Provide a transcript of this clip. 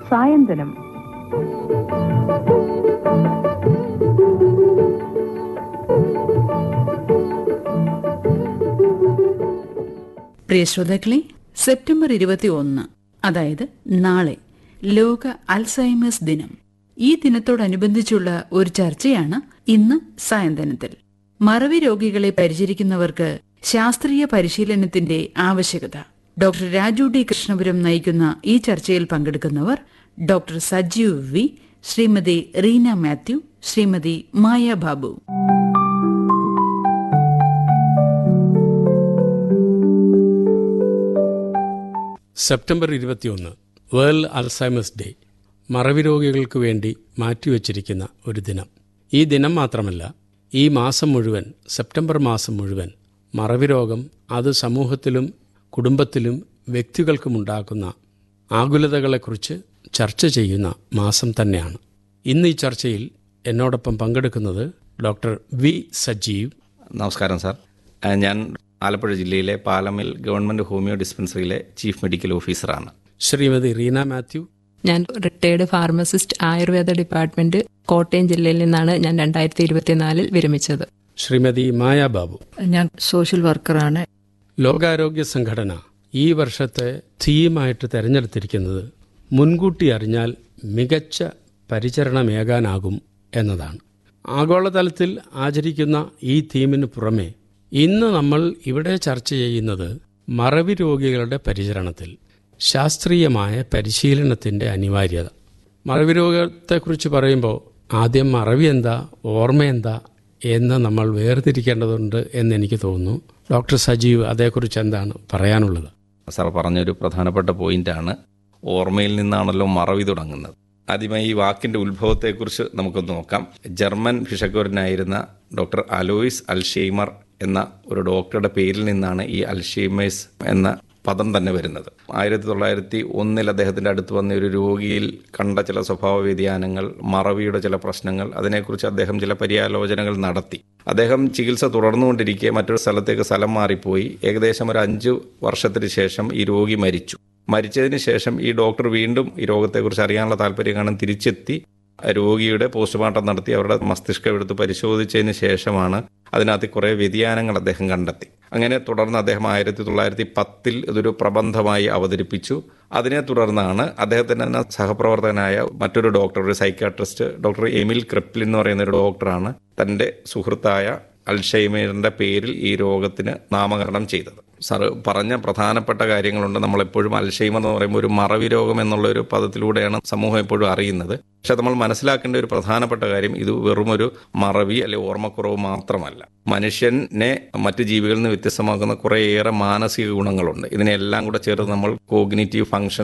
സായന്തനം പ്രിയ ശ്രോതാക്കളെ സെപ്റ്റംബർ ഇരുപത്തി ഒന്ന് അതായത് നാളെ ലോക അൽസൈമേഴ്സ് ദിനം ഈ ദിനത്തോടനുബന്ധിച്ചുള്ള ഒരു ചർച്ചയാണ് ഇന്ന് സായന്തനത്തിൽ മറവി രോഗികളെ പരിചരിക്കുന്നവർക്ക് ശാസ്ത്രീയ പരിശീലനത്തിന്റെ ആവശ്യകത ഡോക്ടർ രാജു ഡി കൃഷ്ണപുരം നയിക്കുന്ന ഈ ചർച്ചയിൽ പങ്കെടുക്കുന്നവർ doctor Sajeev V Shrimati Reena Mathew Shrimati Maya Babu September ഇരുപത്തിയൊന്ന് വേൾഡ് അൽസൈമേഴ്സ് ഡേ മറവി രോഗികൾക്ക് വേണ്ടി മാറ്റിവെച്ചിരിക്കുന്ന ഒരു ദിനം ഈ ദിനം മാത്രമല്ല ഈ മാസം മുഴുവൻ സെപ്റ്റംബർ മാസം മുഴുവൻ മറവി രോഗം അത് സമൂഹത്തിലും കുടുംബത്തിലും വ്യക്തികൾക്കുമുണ്ടാക്കുന്ന ആകുലതകളെക്കുറിച്ച് ചർച്ച ചെയ്യുന്ന മാസം തന്നെയാണ് ഇന്ന് ഈ ചർച്ചയിൽ എന്നോടൊപ്പം പങ്കെടുക്കുന്നത് ഡോക്ടർ വി സജീവ് നമസ്കാരം സാർ ആ, ഞാൻ ആലപ്പുഴ ജില്ലയിലെ പാലമിൽ government homeo dispensary chief medical ഓഫീസറാണ് ശ്രീമതി റീന മാത്യു ഞാൻ retired pharmacist Ayurveda department Kottayam ജില്ലയിൽ നിന്നാണ് ഞാൻ രണ്ടായിരത്തി ഇരുപത്തിനാലിൽ വിരമിച്ചത് ശ്രീമതി മായ ബാബു ഞാൻ സോഷ്യൽ വർക്കറാണ് ലോകാരോഗ്യ സംഘടന ഈ വർഷത്തെ തീമായിട്ട് തിരഞ്ഞെടുത്തിരിക്കുന്നത് മുൻകൂട്ടി അറിഞ്ഞാൽ മികച്ച പരിചരണമേകാനാകും എന്നതാണ് ആഗോളതലത്തിൽ ആചരിക്കുന്ന ഈ തീമിന് പുറമെ ഇന്ന് നമ്മൾ ഇവിടെ ചർച്ച ചെയ്യുന്നത് മറവി രോഗികളുടെ പരിചരണത്തിൽ ശാസ്ത്രീയമായ പരിശീലനത്തിൻ്റെ അനിവാര്യത മറവി രോഗത്തെക്കുറിച്ച് പറയുമ്പോൾ ആദ്യം മറവി എന്താ ഓർമ്മ എന്താ എന്ന് നമ്മൾ വേർതിരിക്കേണ്ടതുണ്ട് എന്ന് എനിക്ക് തോന്നുന്നു ഡോക്ടർ സജീവ് അതേക്കുറിച്ച് എന്താണ് പറയാനുള്ളത് സാർ പറഞ്ഞൊരു പ്രധാനപ്പെട്ട പോയിന്റാണ് ഓർമ്മയിൽ നിന്നാണല്ലോ മറവി തുടങ്ങുന്നത് ആദ്യമായി ഈ വാക്കിന്റെ ഉത്ഭവത്തെക്കുറിച്ച് നമുക്കൊന്ന് നോക്കാം ജർമ്മൻ ഭിഷഗ്വരനായിരുന്ന ഡോക്ടർ അലോയിസ് അൽഷെയ്മർ എന്ന ഒരു ഡോക്ടറുടെ പേരിൽ നിന്നാണ് ഈ അൽഷെയ്മേഴ്സ് എന്ന പദം തന്നെ വരുന്നത് ആയിരത്തി തൊള്ളായിരത്തി ഒന്നിൽ അദ്ദേഹത്തിന്റെ അടുത്ത് വന്ന ഒരു രോഗിയിൽ കണ്ട ചില സ്വഭാവ വ്യതിയാനങ്ങൾ മറവിയുടെ ചില പ്രശ്നങ്ങൾ അതിനെക്കുറിച്ച് അദ്ദേഹം ചില പര്യാലോചനകൾ നടത്തി അദ്ദേഹം ചികിത്സ തുടർന്നുകൊണ്ടിരിക്കെ മറ്റൊരു സ്ഥലത്തേക്ക് സ്ഥലം മാറിപ്പോയി ഏകദേശം ഒരു അഞ്ചു വർഷത്തിന് ശേഷം ഈ രോഗി മരിച്ചു മരിച്ചതിന് ശേഷം ഈ ഡോക്ടർ വീണ്ടും ഈ രോഗത്തെക്കുറിച്ച് അറിയാനുള്ള താല്പര്യം കാണാൻ തിരിച്ചെത്തി രോഗിയുടെ പോസ്റ്റ്മോർട്ടം നടത്തി അവരുടെ മസ്തിഷ്കം എടുത്ത് പരിശോധിച്ചതിന് ശേഷമാണ് അതിനകത്ത് കുറേ വ്യതിയാനങ്ങൾ അദ്ദേഹം കണ്ടെത്തി അങ്ങനെ തുടർന്ന് അദ്ദേഹം ആയിരത്തി തൊള്ളായിരത്തി പത്തിൽ ഇതൊരു പ്രബന്ധമായി അവതരിപ്പിച്ചു അതിനെ തുടർന്നാണ് അദ്ദേഹത്തിൻ്റെ തന്നെ സഹപ്രവർത്തകനായ മറ്റൊരു ഡോക്ടർ ഒരു സൈക്കാട്രിസ്റ്റ് ഡോക്ടർ എമിൽ ക്രിപ്ലിൻ എന്ന് പറയുന്ന ഒരു ഡോക്ടറാണ് തൻ്റെ സുഹൃത്തായ അൽഷൈമറിന്റെ പേരിൽ ഈ രോഗത്തിന് നാമകരണം ചെയ്തത് സാറ് പറഞ്ഞ പ്രധാനപ്പെട്ട കാര്യങ്ങളുണ്ട് നമ്മളെപ്പോഴും അൽഷൈമർ എന്ന് പറയുമ്പോൾ ഒരു മറവി രോഗം എന്നുള്ള ഒരു പദത്തിലൂടെയാണ് സമൂഹം എപ്പോഴും അറിയുന്നത് പക്ഷെ നമ്മൾ മനസ്സിലാക്കേണ്ട ഒരു പ്രധാനപ്പെട്ട കാര്യം ഇത് വെറും ഒരു മറവി അല്ലെ ഓർമ്മക്കുറവ് മാത്രമല്ല മനുഷ്യനെ മറ്റു ജീവികളിൽ നിന്ന് വ്യത്യസ്തമാക്കുന്ന കുറേയേറെ മാനസിക ഗുണങ്ങളുണ്ട് ഇതിനെല്ലാം കൂടെ ചേർത്ത് നമ്മൾ കോഗ്നിറ്റീവ് ഫംഗ്ഷൻ